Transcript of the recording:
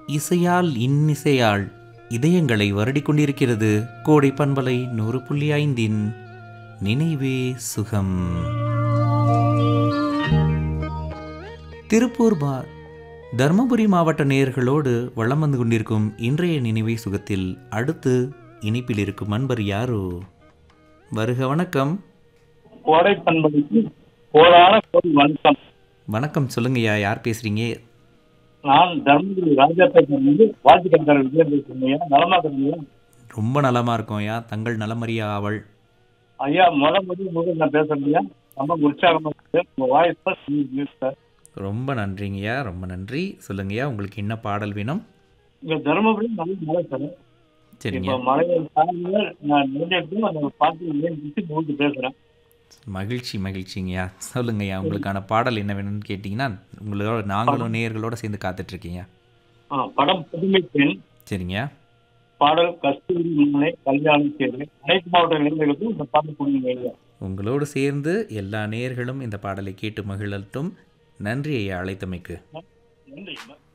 இசையால் இன்னிசையால் இதயங்களை வருடிக் கொண்டிருக்கிறது கோடை பண்பலை நூறு புள்ளி ஐந்தின் நினைவே சுகம் திருப்பூர் பா தருமபுரி மாவட்ட நேயர்களோடு வளம் வந்து கொண்டிருக்கும் இன்றைய நினைவே சுகத்தில் அடுத்து இனிப்பில் இருக்கும் அன்பர் யாரோ வருக வணக்கம் கோடை பண்பலைக்கு கோடான கோடி வணக்கம் வணக்கம் சொல்லுங்கய்யா யார் பேசுறீங்க நான் தர்மபுரி ராஜாப்பேட்டிலிருந்து வாஜிகந்தர் விஜயம் பேசுறேன் நலமா இருக்கிறீங்க ரொம்ப நலமா இருக்கோம்யா தங்கள் நலமறியா அவள் ஐயா முத முதல் முதல் நான் பேசுறேன் ரொம்ப உற்சாகமா இருக்கு உங்க வாய்ஸ் தான் சார் ரொம்ப நன்றிங்கய்யா ரொம்ப நன்றி சொல்லுங்கய்யா உங்களுக்கு என்ன பாடல் வேணும் இங்க தர்மபுரி நல்ல மழை சார் சரிங்க இப்ப மழையை தாண்டி நான் நினைட்டு அந்த பாட்டு ஏன் மூன்று பேசுறேன் மகிழ்ச்சி மகிழ்ச்சிங்கய்யா சொல்லுங்கய்யா உங்களுக்கான பாடல் என்ன வேணும்னு கேட்டிங்கன்னா உங்களோட நாங்களும் நேயர்களோட சேர்ந்து காத்துட்டு இருக்கீங்க ஆ, படம் புதுமை பெண் சரிங்க பாடல் கஸ்தூரி முன்னை கல்யாணம் செய்து அனைத்து மாவட்ட இளைஞர்களுக்கும் இந்த பாட்டு கொடுங்க ஐயா உங்களோடு சேர்ந்து எல்லா நேயர்களும் இந்த பாடலை கேட்டு மகிழட்டும் நன்றி ஐயா அழைத்தமைக்கு நன்றி